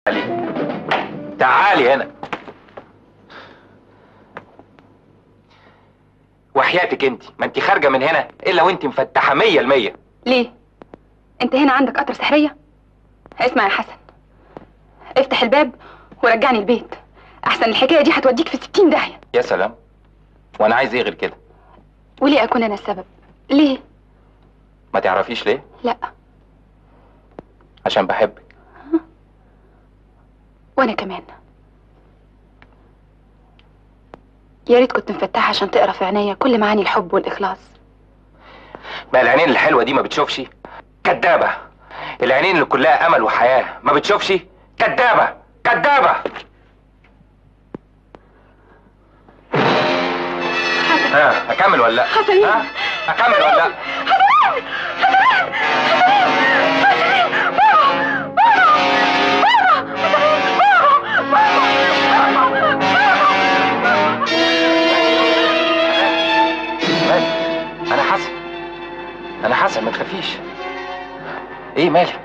تعالي تعالي هنا وحياتك انت ما انت خارجه من هنا الا وانت مفتحه مية المية ليه انت هنا عندك قطر سحرية اسمع يا حسن افتح الباب ورجعني البيت احسن الحكاية دي هتوديك في ستين داهية يا سلام وانا عايز ايه غير كده وليه اكون انا السبب ليه ما تعرفيش ليه لا عشان بحبك وانا كمان يا ريت كنت مفتحة عشان تقرا في عينيا كل معاني الحب والاخلاص ما العينين الحلوه دي ما بتشوفش كدابه العينين اللي كلها امل وحياه ما بتشوفش كدابه كدابه ها اكمل ولا لا حسنين. ها اكمل ولا لا مالك انا حسن انا حسن ما تخافيش ايه مالك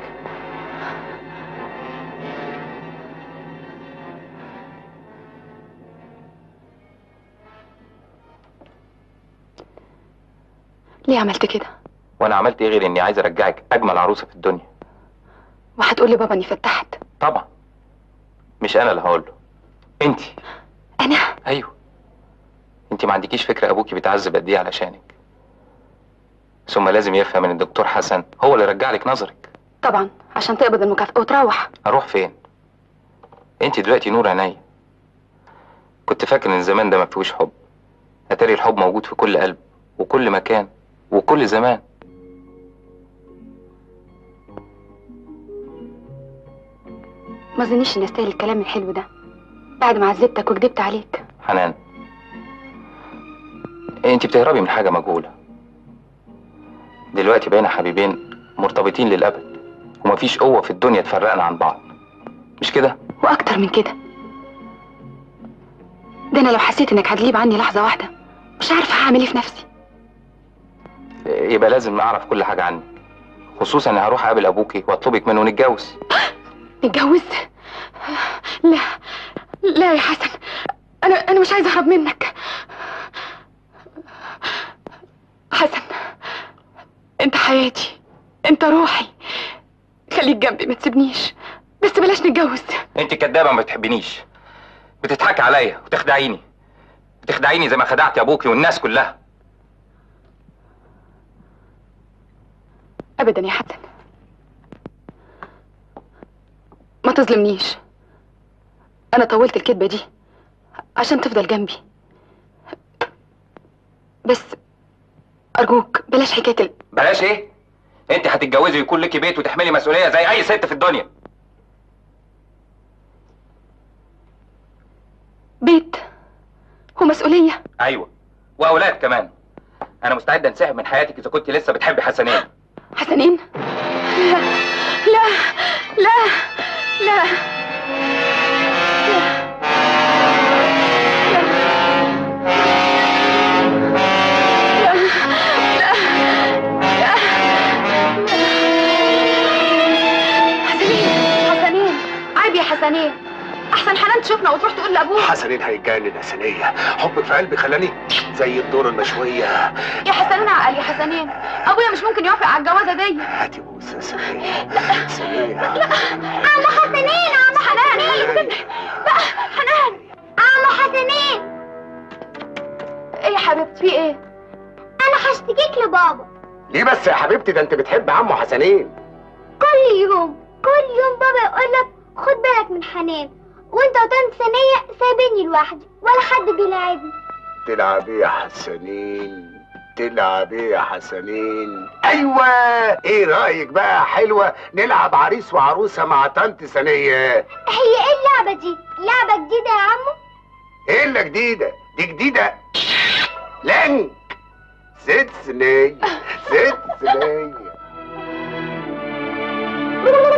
ليه عملت كده وانا عملت ايه غير اني عايز ارجعك اجمل عروسه في الدنيا وهتقول لبابا اني فتحت طبعا مش انا اللي هقول له انت انا ايوه انت ما عندكيش فكره ابوكي بيتعذب قد ايه علشانك ثم لازم يفهم ان الدكتور حسن هو اللي رجع لك نظرك طبعا عشان تقبض المكافأة وتروح اروح فين انت دلوقتي نور عينيا كنت فاكر ان الزمان ده ما فيهوش حب اتاري الحب موجود في كل قلب وكل مكان وكل زمان ما ظنيش اني استاهل الكلام الحلو ده بعد ما عذبتك وكدبت عليك حنان انت بتهربي من حاجه مجهوله دلوقتي بقينا حبيبين مرتبطين للابد ومفيش قوه في الدنيا تفرقنا عن بعض مش كده واكتر من كده ده انا لو حسيت انك هتغيب عني لحظة واحدة مش عارفة هعمل ايه في نفسي يبقى لازم نعرف كل حاجه عنك خصوصا اني هروح اقابل ابوكي واطلبك منه نتجوز نتجوز لا لا يا حسن انا انا مش عايزه اهرب منك حسن انت حياتي انت روحي خليك جنبي ما تسيبنيش بس بلاش نتجوز انت كدابه ما بتحبنيش بتضحكي عليا وتخدعيني بتخدعيني زي ما خدعتي ابوكي والناس كلها ابدا يا حسن ما تظلمنيش انا طولت الكدبه دي عشان تفضل جنبي بس ارجوك بلاش حكايه ال... بلاش ايه انت هتتجوزي ويكون لك بيت وتحملي مسؤوليه زي اي ست في الدنيا بيت ومسؤوليه ايوه واولاد كمان انا مستعد انسحب من حياتك اذا كنت لسه بتحبي حسنين حسنين لا لا لا لا حسنين حسنين عيب يا حسنين احسن حنان تشوفنا وتروح تقول لابوك حسنين هيجنن يا سنية حبك في قلبي خلاني زي الدور المشوية يا حسنين عقل يا حسنين ابويا مش ممكن يوافق على الجوازه دي هاتي بوسة يا سنية سنية عم حسنين عم حنان حنان عم حسنين ايه يا حبيبتي في ايه انا هشتكيك لبابا ليه بس يا حبيبتي ده انت بتحب عمو حسنين كل يوم كل يوم بابا يقول لك خد بالك من حنان وانت وطنط ثانية سايبيني لوحدي ولا حد بيلاعبني تلعب ايه يا حسنين تلعب ايه يا حسنين ايوه ايه رايك بقى حلوه نلعب عريس وعروسه مع طنط ثانيه هي ايه اللعبة دي؟ لعبة جديدة يا عمو؟ ايه اللي جديده دي جديده لانك ست سنيه ست سنيه